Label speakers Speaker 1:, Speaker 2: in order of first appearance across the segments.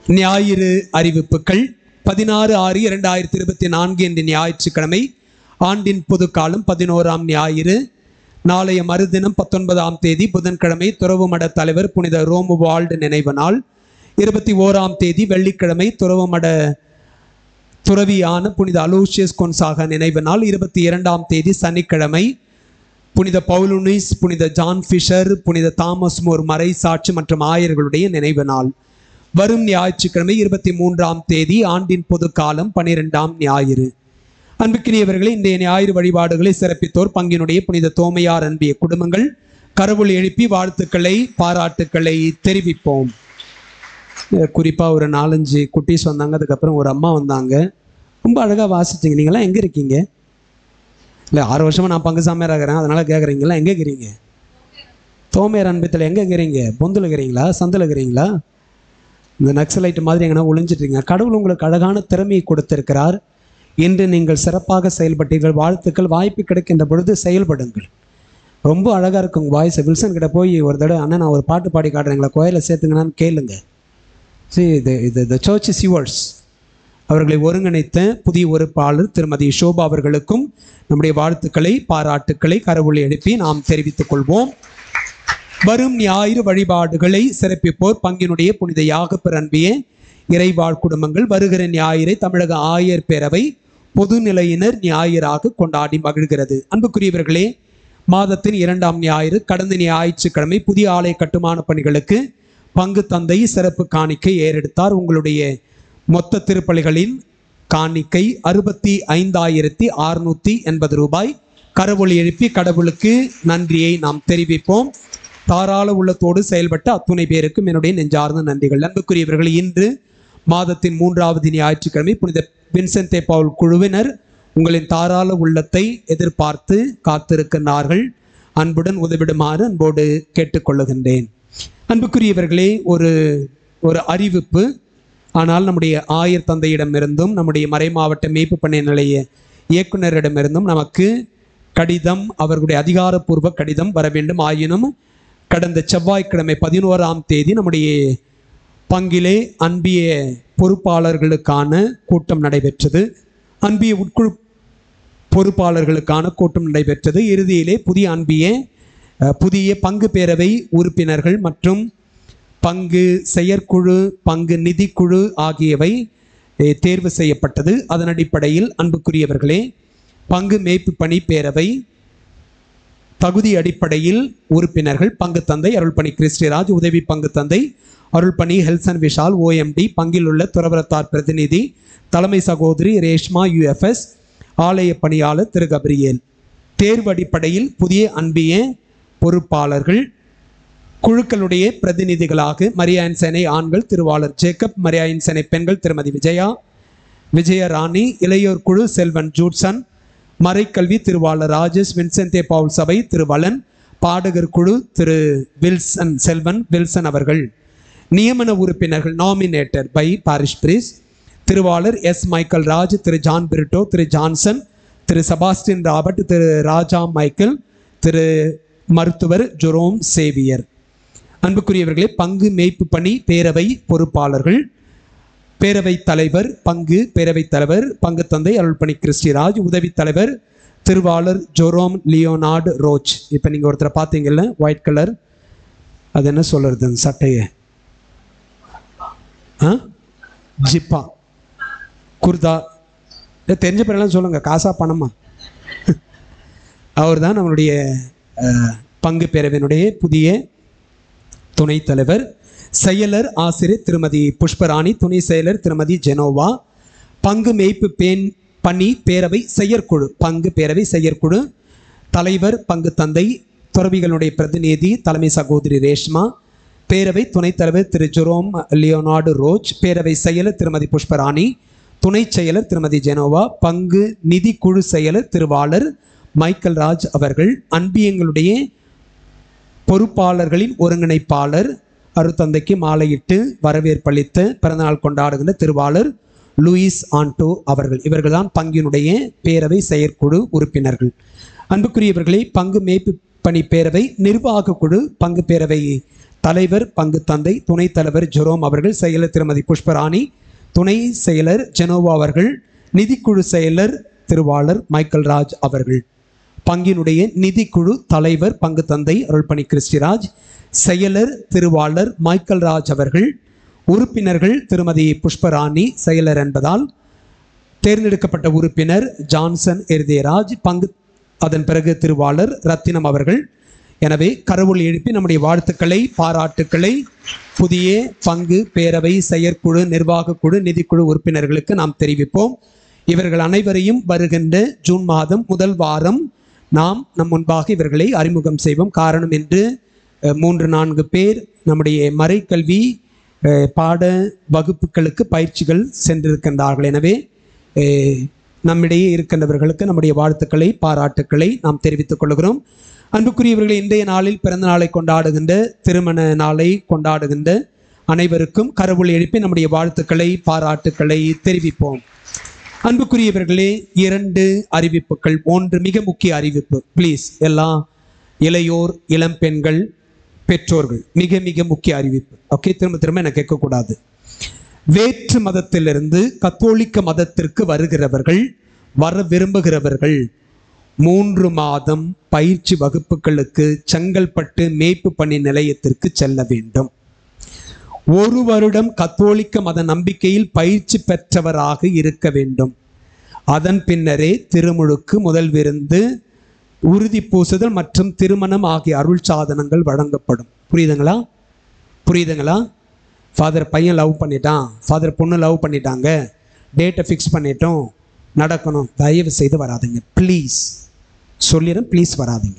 Speaker 1: ஞாயிறு அறிவிப்புகள் பதினாறு ஆறு இரண்டாயிரத்தி இருபத்தி நான்கு என்ற ஞாயிற்றுக்கிழமை ஆண்டின் பொதுக்காலம் பதினோராம் ஞாயிறு நாளைய மறுதினம் பத்தொன்பதாம் தேதி புதன்கிழமை துறவு மட தலைவர் புனித ரோமுவால்டு நினைவு நாள் இருபத்தி ஓராம் தேதி வெள்ளிக்கிழமை துறவு மட துறவியான புனித அலூசியஸ் கொன்சாக நினைவு நாள் இருபத்தி இரண்டாம் தேதி சனிக்கிழமை புனித பவுலுனிஸ் புனித ஜான் ஃபிஷர் புனித தாமஸ் மோர் மறை சாட்சி மற்றும் ஆயர்களுடைய நினைவு நாள் வரும் ஞாயிற்றுக்கிழமை இருபத்தி மூன்றாம் தேதி ஆண்டின் பொது காலம் பனிரெண்டாம் ஞாயிறு அன்புக்கினியவர்களே இன்றைய ஞாயிறு வழிபாடுகளை சிறப்பித்தோர் பங்கினுடைய புனித தோமையார் அன்பிய குடும்பங்கள் கரவுள் எழுப்பி வாழ்த்துக்களை பாராட்டுக்களை தெரிவிப்போம் குறிப்பாக ஒரு நாலஞ்சு குட்டீஸ் வந்தாங்க அதுக்கப்புறம் ஒரு அம்மா வந்தாங்க ரொம்ப அழகாக வாசிச்சிங்க நீங்களாம் எங்கே இருக்கீங்க இல்லை ஆறு வருஷமாக நான் பங்கு சாமியாராக இருக்கிறேன் அதனால் கேட்குறீங்களா எங்கே இருக்கிறீங்க தோமையார் அன்பத்தில் எங்கே இருக்கிறீங்க பொந்தில் இருக்கிறீங்களா சந்தில் இருக்கிறீங்களா இந்த நக்சலைட் மாதிரி எங்கன்னா ஒளிஞ்சிட்ருங்க கடவுள் உங்களுக்கு அழகான திறமையை கொடுத்திருக்கிறார் இன்று நீங்கள் சிறப்பாக செயல்பட்டீர்கள் வாழ்த்துக்கள் வாய்ப்பு கிடைக்கின்ற பொழுது செயல்படுங்கள் ரொம்ப அழகாக இருக்கும் உங்கள் வாய்ஸ் வில்சன் கிட்ட போய் ஒரு தடவை அண்ணன் நான் ஒரு பாட்டு பாடி காட்டுறேங்களா கோயிலில் சேர்த்துங்கன்னு கேளுங்க சரி இது இது த சர்ச் இஸ் யுவர்ஸ் அவர்களை ஒருங்கிணைத்த புதிய ஒருப்பாளர் திருமதி ஷோபா அவர்களுக்கும் நம்முடைய வாழ்த்துக்களை பாராட்டுக்களை கரவுளை எழுப்பி நாம் தெரிவித்துக் கொள்வோம் வரும் ஞாயிறு வழிபாடுகளை சிறப்பிப்போர் பங்கினுடைய புனித யாகப்பர் அன்பிய இறைவாழ் குடும்பங்கள் வருகிற ஞாயிறை தமிழக ஆயர் பேரவை பொதுநிலையினர் ஞாயிறாக கொண்டாடி மகிழ்கிறது அன்புக்குரியவர்களே மாதத்தின் இரண்டாம் ஞாயிறு கடந்த ஞாயிற்றுக்கிழமை புதிய ஆலய கட்டுமான பணிகளுக்கு பங்கு தந்தை சிறப்பு காணிக்கை ஏறெடுத்தார் உங்களுடைய மொத்த திருப்பலிகளின் காணிக்கை அறுபத்தி ஐந்தாயிரத்தி அறுநூத்தி எண்பது ரூபாய் கரவொளி எழுப்பி கடவுளுக்கு நன்றியை நாம் தெரிவிப்போம் தாராள உள்ளத்தோடு செயல்பட்ட அத்துணை பேருக்கும் என்னுடைய நெஞ்சார்ந்த நன்றிகள் அன்புக்குரியவர்கள் இன்று மாதத்தின் மூன்றாவது ஞாயிற்றுக்கிழமை புனித வின்சென்டே பவுல் குழுவினர் உங்களின் தாராள உள்ளத்தை எதிர்பார்த்து காத்திருக்கின்றார்கள் அன்புடன் உதவிடுமாறு அன்போடு கேட்டுக்கொள்ளுகின்றேன் அன்புக்குரியவர்களே ஒரு ஒரு அறிவிப்பு ஆனால் நம்முடைய ஆயர் தந்தையிடமிருந்தும் நம்முடைய மறைமாவட்ட மேய்ப்பு பண்ணை நிலைய இயக்குனரிடமிருந்தும் நமக்கு கடிதம் அவர்களுடைய அதிகாரப்பூர்வ கடிதம் வர வேண்டும் ஆயினும் கடந்த செவ்வாய்க்கிழமை பதினோராம் தேதி நம்முடைய பங்கிலே அன்பிய பொறுப்பாளர்களுக்கான கூட்டம் நடைபெற்றது அன்பிய உட்குழு பொறுப்பாளர்களுக்கான கூட்டம் நடைபெற்றது இறுதியிலே புதிய அன்பிய அஹ், புதிய பங்கு பேரவை உறுப்பினர்கள் மற்றும் பங்கு செயற்குழு பங்கு நிதிக்குழு ஆகியவை அஹ், தேர்வு செய்யப்பட்டது அதன் அடிப்படையில் அன்புக்குரியவர்களே பங்கு மேய்ப்பு பணி பேரவை தகுதி அடிப்படையில் உறுப்பினர்கள் பங்கு தந்தை அருள்பணி கிறிஸ்டிராஜ் உதவி பங்கு தந்தை அருள்பணி ஹெல்சன் விஷால் ஓஎம்டி பங்கில் உள்ள துறவரத்தார் பிரதிநிதி தலைமை சகோதரி ரேஷ்மா யுஎஃப்எஸ் ஆலய பணியாளர் திரு கபிரியேல் தேர்வு அடிப்படையில் புதிய அன்பிய பொறுப்பாளர்கள் குழுக்களுடைய பிரதிநிதிகளாக மரியாயன் சேனை ஆண்கள் திருவாளர் ஜேக்கப் மரியாயன் சேனை பெண்கள் திருமதி விஜயா விஜயராணி இளையோர் குழு செல்வன் ஜூட்சன் மறைக்கல்வி திருவாளர் ராஜேஷ் வின்சென்டே பவுல் சபை திரு வலன் பாடகர் குழு திரு வில்சன் செல்வன் வில்சன் அவர்கள் நியமன உறுப்பினர்கள் நாமினேட்டர் பை பாரிஷ் பிரிஸ் திருவாளர் எஸ் மைக்கேல் ராஜ் திரு ஜான் பிரிட்டோ திரு ஜான்சன் திரு செபாஸ்டின் ராபர்ட் திரு ராஜா மைக்கேல் திரு மருத்துவர் ஜொரோம் சேவியர் அன்புக்குரியவர்களே பங்கு மேய்ப்பு பணி பேரவை பொறுப்பாளர்கள் பேரவைத் தலைவர் பங்கு பேரவைத் தலைவர் பங்கு தந்தை அருள்பணி கிறிஸ்டிராஜ் உதவித் தலைவர் திருவாளர் ஜொரோம் லியோனார்டு ரோச் இப்போ நீங்கள் ஒருத்தரை பார்த்தீங்கல்ல ஒயிட் கலர் அது என்ன சொல்றது அந்த சட்டையை ஆ ஜிப்பா குர்தா ஏ, தெரிஞ்ச பேரெல்லாம் சொல்லுங்க காசா பணமா அவர் தான் நம்மளுடைய அஹ், பங்கு பேரவையினுடைய புதிய துணைத் தலைவர் செயலர் ஆசிரியர் திருமதி புஷ்பராணி துணை செயலர் திருமதி ஜெனோவா பங்கு மேய்ப்பு பேன் பணி பேரவை செயற்குழு பங்கு பேரவை செயற்குழு தலைவர் பங்கு தந்தை துறவிகளுடைய பிரதிநிதி தலைமை சகோதரி ரேஷ்மா பேரவை துணைத் தலைவர் திரு ஜெரோம் லியோனார்டு ரோச் பேரவை செயலர் திருமதி புஷ்பராணி துணைச் செயலர் திருமதி ஜெனோவா பங்கு நிதி குழு செயலர் திருவாளர் மைக்கேல் ராஜ் அவர்கள் அன்பியங்களுடைய பொறுப்பாளர்களின் ஒருங்கிணைப்பாளர் அருத்தந்தைக்கு மாலையிட்டு வரவேற்பளித்த பிறந்தநாள் கொண்டாடுகின்ற திருவாளர் லூயிஸ் ஆண்டோ அவர்கள் இவர்கள்தான் பங்கினுடைய பேரவை செயற்குழு உறுப்பினர்கள் அன்புக்குரியவர்களே பங்கு மேய்ப்பு பணி பேரவை நிர்வாக குழு பங்கு பேரவை தலைவர் பங்கு தந்தை துணைத் தலைவர் ஜெரோம் அவர்கள் செயலர் திருமதி புஷ்பராணி துணை செயலர் ஜெனோவா அவர்கள் நிதிக்குழு செயலர் திருவாளர் மைக்கேல் ராஜ் அவர்கள் பங்கினுடைய நிதிக்குழு தலைவர் பங்கு தந்தை அருள்பணி கிறிஸ்டிராஜ் செயலர் திருவாளர் மைக்கேல் ராஜ் அவர்கள் உறுப்பினர்கள் திருமதி புஷ்பராணி செயலர் என்பதால் தேர்ந்தெடுக்கப்பட்ட உறுப்பினர் ஜான்சன் எருதேராஜ் பங்கு அதன் பிறகு திருவாளர் ரத்தினம் அவர்கள் எனவே கரவுள் எழுப்பி நம்முடைய வாழ்த்துக்களை பாராட்டுக்களை புதிய பங்கு பேரவை செயற்குழு நிர்வாகக் குழு நிதிக்குழு உறுப்பினர்களுக்கு நாம் தெரிவிப்போம் இவர்கள் அனைவரையும் வருகின்ற ஜூன் மாதம் முதல் வாரம் நாம் நம் முன்பாக இவர்களை அறிமுகம் செய்வோம் காரணம் என்று அஹ், மூன்று நான்கு பேர் நம்முடைய மறைக்கல்வி அஹ், பாட வகுப்புகளுக்கு பயிற்சிகள் சென்றிருக்கின்றார்கள் எனவே அஹ், நம்மிடையே இருக்கின்றவர்களுக்கு நம்முடைய வாழ்த்துக்களை பாராட்டுக்களை நாம் தெரிவித்துக் கொள்கிறோம் அன்புக்குரியவர்களை இன்றைய நாளில் பிறந்த நாளை கொண்டாடுகின்ற திருமண நாளை கொண்டாடுகின்ற அனைவருக்கும் கரவுள் எழுப்பி நம்முடைய வாழ்த்துக்களை பாராட்டுக்களை தெரிவிப்போம் அன்புக்குரியவர்களே இரண்டு அறிவிப்புகள் ஒன்று மிக முக்கிய அறிவிப்பு ப்ளீஸ் எல்லா இளையோர் இளம் பெண்கள் பெற்றோர்கள் மிக மிக முக்கிய அறிவிப்பு ஓகே திரும்ப திரும்ப எனக்கு கேட்கக்கூடாது வேற்று மதத்திலிருந்து கத்தோலிக்க மதத்திற்கு வருகிறவர்கள் வர விரும்புகிறவர்கள் மூன்று மாதம் பயிற்சி வகுப்புகளுக்கு செங்கல்பட்டு மேய்ப்பு பணி நிலையத்திற்கு செல்ல வேண்டும் ஒரு வருடம் கத்தோலிக்க மத நம்பிக்கையில் பயிற்சி பெற்றவராக இருக்க வேண்டும் அதன் பின்னரே திருமுழுக்கு முதல் விருந்து உறுதி பூசுதல் மற்றும் திருமணம் ஆகிய அருள் சாதனங்கள் வழங்கப்படும் புரியுதுங்களா புரியுதுங்களா ஃபாதர் பையன் லவ் பண்ணிட்டான் ஃபாதர் பொண்ணு லவ் பண்ணிட்டாங்க டேட்டை ஃபிக்ஸ் பண்ணிட்டோம் நடக்கணும் தயவு செய்து வராதீங்க ப்ளீஸ் சொல்லிடுறேன் ப்ளீஸ் வராதீங்க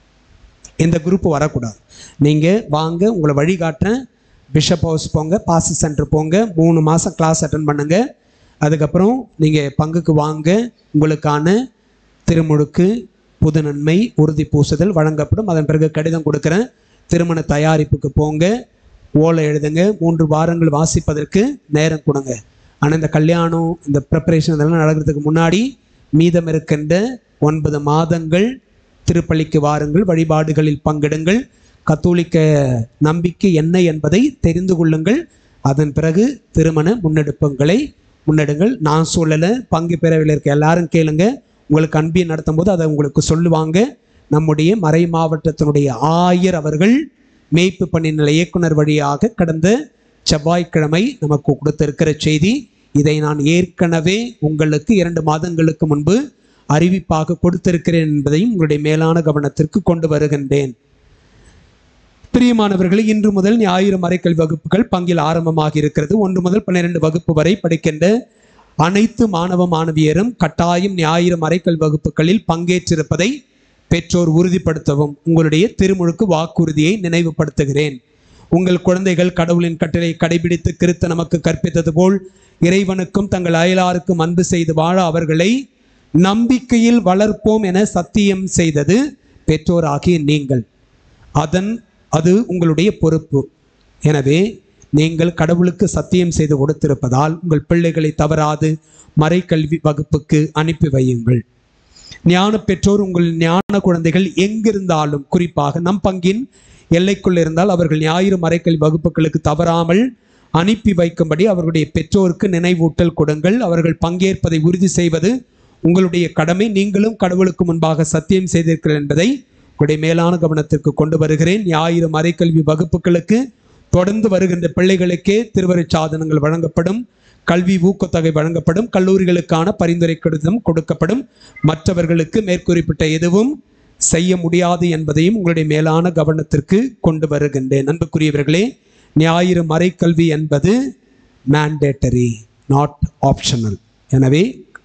Speaker 1: இந்த குரூப் வரக்கூடாது நீங்கள் வாங்க உங்களை வழிகாட்டுறேன் பிஷப் ஹவுஸ் போங்க பாஸ் சென்டர் போங்க மூணு மாதம் கிளாஸ் அட்டன் பண்ணுங்க அதுக்கப்புறம் நீங்கள் பங்குக்கு வாங்க உங்களுக்கான திருமுழுக்கு புது நன்மை உறுதி பூசுதல் வழங்கப்படும் அதன் பிறகு கடிதம் கொடுக்குறேன் திருமண தயாரிப்புக்கு போங்க ஓலை எழுதுங்க மூன்று வாரங்கள் வாசிப்பதற்கு நேரம் கொடுங்க ஆனால் இந்த கல்யாணம் இந்த ப்ரிப்பரேஷன் இதெல்லாம் நடக்கிறதுக்கு முன்னாடி மீதம் இருக்கின்ற ஒன்பது மாதங்கள் திருப்பள்ளிக்கு வாருங்கள் வழிபாடுகளில் பங்கெடுங்கள் கத்தோலிக்க நம்பிக்கை என்ன என்பதை தெரிந்து கொள்ளுங்கள் அதன் பிறகு திருமண முன்னெடுப்புகளை முன்னெடுங்கள் நான் சொல்லலை பங்கு பேரவையில் இருக்க எல்லாரும் கேளுங்க உங்களுக்கு அன்பியை நடத்தும் போது அதை உங்களுக்கு சொல்லுவாங்க நம்முடைய மறை மாவட்டத்தினுடைய ஆயர் அவர்கள் மேய்ப்பு பணி நிலை இயக்குனர் வழியாக கடந்த செவ்வாய்க்கிழமை நமக்கு கொடுத்திருக்கிற செய்தி இதை நான் ஏற்கனவே உங்களுக்கு இரண்டு மாதங்களுக்கு முன்பு அறிவிப்பாக கொடுத்திருக்கிறேன் என்பதையும் உங்களுடைய மேலான கவனத்திற்கு கொண்டு வருகின்றேன் பிரியமானவர்களே இன்று முதல் ஞாயிறு மறைக்கல் வகுப்புகள் பங்கில் ஆரம்பமாக இருக்கிறது ஒன்று முதல் பன்னிரண்டு வகுப்பு வரை படிக்கின்ற அனைத்து மாணவ மாணவியரும் கட்டாயம் ஞாயிறு மறைக்கல் வகுப்புகளில் பங்கேற்றிருப்பதை பெற்றோர் உறுதிப்படுத்தவும் உங்களுடைய திருமுழுக்கு வாக்குறுதியை நினைவுபடுத்துகிறேன் உங்கள் குழந்தைகள் கடவுளின் கட்டளை கடைபிடித்து கிறிஸ்து நமக்கு கற்பித்தது போல் இறைவனுக்கும் தங்கள் அயலாருக்கும் அன்பு செய்து வாழ அவர்களை நம்பிக்கையில் வளர்ப்போம் என சத்தியம் செய்தது பெற்றோராகிய நீங்கள் அதன் அது உங்களுடைய பொறுப்பு எனவே நீங்கள் கடவுளுக்கு சத்தியம் செய்து கொடுத்திருப்பதால் உங்கள் பிள்ளைகளை தவறாது மறைக்கல்வி வகுப்புக்கு அனுப்பி வையுங்கள் ஞான பெற்றோர் உங்கள் ஞான குழந்தைகள் எங்கிருந்தாலும் குறிப்பாக நம் பங்கின் எல்லைக்குள் இருந்தால் அவர்கள் ஞாயிறு மறைக்கல்வி வகுப்புகளுக்கு தவறாமல் அனுப்பி வைக்கும்படி அவர்களுடைய பெற்றோருக்கு நினைவூட்டல் கொடுங்கள் அவர்கள் பங்கேற்பதை உறுதி செய்வது உங்களுடைய கடமை நீங்களும் கடவுளுக்கு முன்பாக சத்தியம் செய்திருக்கிறீர்கள் என்பதை உங்களுடைய மேலான கவனத்திற்கு கொண்டு வருகிறேன் ஞாயிறு மறைக்கல்வி வகுப்புகளுக்கு தொடர்ந்து வருகின்ற பிள்ளைகளுக்கே திருவருட் சாதனங்கள் வழங்கப்படும் கல்வி ஊக்கத்தொகை வழங்கப்படும் கல்லூரிகளுக்கான பரிந்துரை கடிதம் கொடுக்கப்படும் மற்றவர்களுக்கு மேற்குறிப்பிட்ட எதுவும் செய்ய முடியாது என்பதையும் உங்களுடைய மேலான கவனத்திற்கு கொண்டு வருகின்றேன் அன்புக்குரியவர்களே ஞாயிறு மறைக்கல்வி என்பது மேண்டேட்டரி நாட் ஆப்ஷனல் எனவே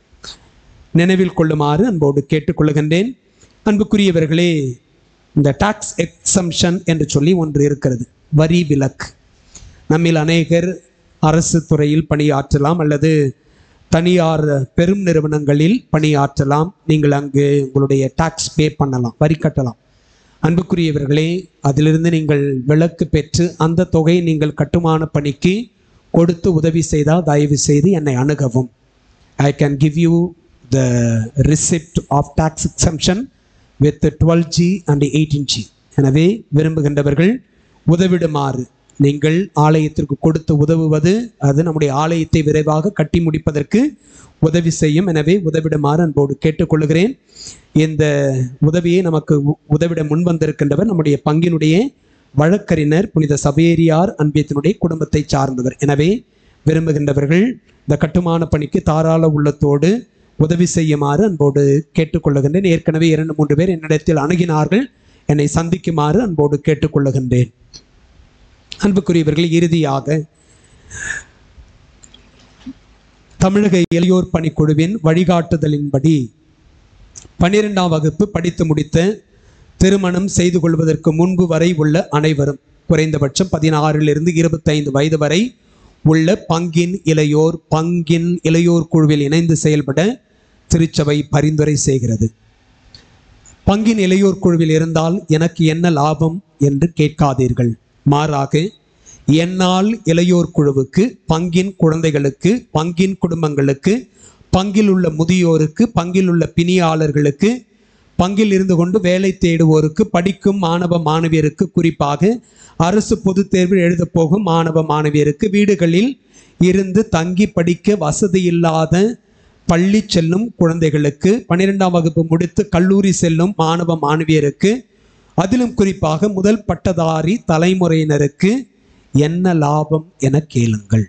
Speaker 1: நினைவில் கொள்ளுமாறு அன்போடு கேட்டுக்கொள்கின்றேன் அன்புக்குரியவர்களே இந்த டாக்ஸ் எக்ஸம்ஷன் என்று சொல்லி ஒன்று இருக்கிறது வரி விலக்கு நம்மில் அநேகர் அரசு துறையில் பணியாற்றலாம் அல்லது தனியார் பெரும் நிறுவனங்களில் பணியாற்றலாம் நீங்கள் அங்கு உங்களுடைய டாக்ஸ் பே பண்ணலாம் வரி கட்டலாம் அன்புக்குரியவர்களே அதிலிருந்து நீங்கள் விலக்கு பெற்று அந்த தொகையை நீங்கள் கட்டுமான பணிக்கு கொடுத்து உதவி செய்தால் தயவு செய்து என்னை அணுகவும் I can give you the receipt of tax exemption with twelve G and eighteen G எனவே விரும்புகின்றவர்கள் உதவிடுமாறு நீங்கள் ஆலயத்திற்கு கொடுத்து உதவுவது அது நம்முடைய ஆலயத்தை விரைவாக கட்டி முடிப்பதற்கு உதவி செய்யும் எனவே உதவிடுமாறு அன்போடு கேட்டுக்கொள்கிறேன் இந்த உதவியை நமக்கு உ- உதவிட முன்வந்திருக்கின்றவர் நம்முடைய பங்கினுடைய வழக்கறிஞர் புனித சபேரியார் அன்பியத்தினுடைய குடும்பத்தை சார்ந்தவர் எனவே விரும்புகின்றவர்கள் இந்த கட்டுமான பணிக்கு தாராள உள்ளத்தோடு உதவி செய்யுமாறு அன்போடு கேட்டுக்கொள்ளுகின்றேன் ஏற்கனவே இரண்டு மூன்று பேர் என்னிடத்தில் அணுகினார்கள் என்னை சந்திக்குமாறு அன்போடு கேட்டுக்கொள்ளுகின்றேன் அன்புக்குரியவர்கள் இறுதியாக தமிழக இளையோர் பணிக்குழுவின் வழிகாட்டுதலின்படி பன்னிரெண்டாம் வகுப்பு படித்து முடித்த திருமணம் செய்து கொள்வதற்கு முன்பு வரை உள்ள அனைவரும் குறைந்தபட்சம் பதினாறிலிருந்து இருபத்தைந்து வயது வரை உள்ள பங்கின் இளையோர் பங்கின் இளையோர் குழுவில் இணைந்து செயல்பட திருச்சபை பரிந்துரை செய்கிறது பங்கின் இளையோர் குழுவில் இருந்தால் எனக்கு என்ன லாபம் என்று கேட்காதீர்கள் மாறாக என்னால் இளையோர் குழுவுக்கு பங்கின் குழந்தைகளுக்கு பங்கின் குடும்பங்களுக்கு பங்கில் உள்ள முதியோருக்கு பங்கில் உள்ள பிணியாளர்களுக்கு பங்கில் இருந்து கொண்டு வேலை தேடுவோருக்கு படிக்கும் மாணவ மாணவியருக்கு குறிப்பாக அரசு பொதுத் தேர்வில் எழுதப் போகும் மாணவ மாணவியருக்கு வீடுகளில் இருந்து தங்கி படிக்க வசதி இல்லாத பள்ளி செல்லும் குழந்தைகளுக்கு பன்னிரெண்டாம் வகுப்பு முடித்து கல்லூரி செல்லும் மாணவ மாணவியருக்கு அதிலும் குறிப்பாக முதல் பட்டதாரி தலைமுறையினருக்கு என்ன லாபம் என கேளுங்கள்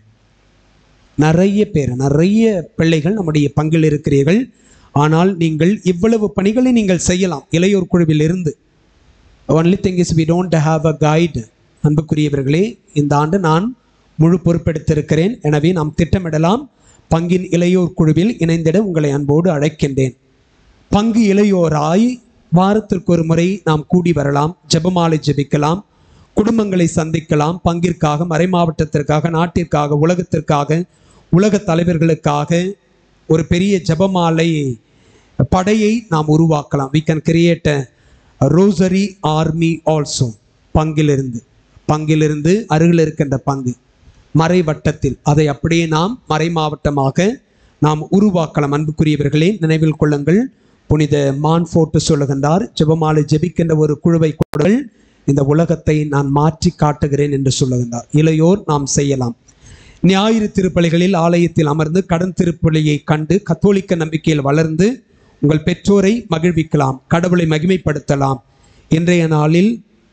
Speaker 1: நிறைய பேர் நிறைய பிள்ளைகள் நம்முடைய பங்கில் இருக்கிறீர்கள் ஆனால் நீங்கள் இவ்வளவு பணிகளை நீங்கள் செய்யலாம் இளையோர் குழுவில் இருந்து only thing is we don't have a guide அன்புக்குரியவர்களே இந்த ஆண்டு நான் முழு பொறுப்பெடுத்திருக்கிறேன் எனவே நாம் திட்டமிடலாம் பங்கின் இளையோர் குழுவில் இணைந்திட உங்களை அன்போடு அழைக்கின்றேன் பங்கு இளையோராய் வாரத்திற்கு ஒரு முறை நாம் கூடி வரலாம் ஜெபமாலை ஜெபிக்கலாம் குடும்பங்களை சந்திக்கலாம் பங்கிற்காக மறைமாவட்டத்திற்காக நாட்டிற்காக உலகத்திற்காக உலக தலைவர்களுக்காக ஒரு பெரிய ஜெபமாலை படையை நாம் உருவாக்கலாம் we can create a rosary army also பங்கிலிருந்து பங்கிலிருந்து அருகில் இருக்கின்ற பங்கு மறை வட்டத்தில் அதை அப்படியே நாம் மறை மாவட்டமாக நாம் உருவாக்கலாம் அன்புக்குரியவர்களே நினைவில் கொள்ளுங்கள் புனித மான்ஃபோர்ட் சொல்லுகின்றார் ஜெபமாலை ஜெபிக்கின்ற ஒரு குழுவை கொடுங்கள் இந்த உலகத்தை நான் மாற்றி காட்டுகிறேன் என்று சொல்லுகின்றார் இளையோர் நாம் செய்யலாம் ஞாயிறு திருப்பலிகளில் ஆலயத்தில் அமர்ந்து கடன் திருப்பலியை கண்டு கத்தோலிக்க நம்பிக்கையில் வளர்ந்து உங்கள் பெற்றோரை மகிழ்விக்கலாம் கடவுளை மகிமைப்படுத்தலாம் இன்றைய நாளில்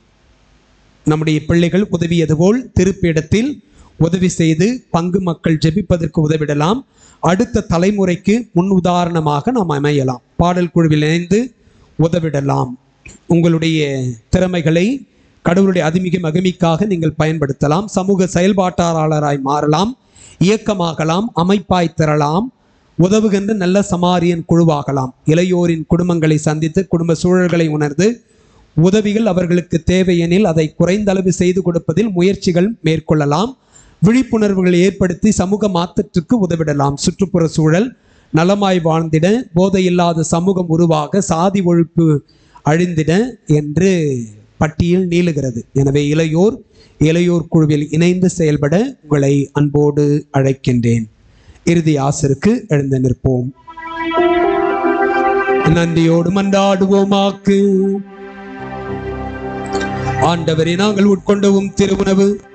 Speaker 1: நம்முடைய பிள்ளைகள் உதவியது போல் திருப்பிடத்தில் உதவி செய்து பங்கு மக்கள் ஜெபிப்பதற்கு உதவிடலாம் அடுத்த தலைமுறைக்கு முன் உதாரணமாக நாம் அமையலாம் பாடல் குழுவில் இணைந்து உதவிடலாம் உங்களுடைய திறமைகளை கடவுளுடைய அதிமிக மகிமைக்காக நீங்கள் பயன்படுத்தலாம் சமூக செயல்பாட்டாளராய் மாறலாம் இயக்கமாகலாம் அமைப்பாய் திரளாம் உதவுகின்ற நல்ல சமாரியன் குழுவாகலாம் இளையோரின் குடும்பங்களை சந்தித்து குடும்ப சூழல்களை உணர்ந்து உதவிகள் அவர்களுக்கு தேவையெனில் அதை குறைந்த அளவு செய்து கொடுப்பதில் முயற்சிகள் மேற்கொள்ளலாம் விழிப்புணர்வுகளை ஏற்படுத்தி சமூக மாற்றத்திற்கு உதவிடலாம் சுற்றுப்புற சூழல் நலமாய் வாழ்ந்திட போதையில்லாத சமூகம் உருவாக சாதி ஒழிப்பு அழிந்திட என்று பட்டியல் நீளுகிறது எனவே இளையோர் இளையோர் குழுவில் இணைந்து செயல்பட உங்களை அன்போடு அழைக்கின்றேன் இறுதி ஆசிற்கு எழுந்து நிற்போம் நன்றியோடு மன்றாடுவோமாக்கு ஆண்டவரை நாங்கள் உட்கொண்டவும் திருவுணவு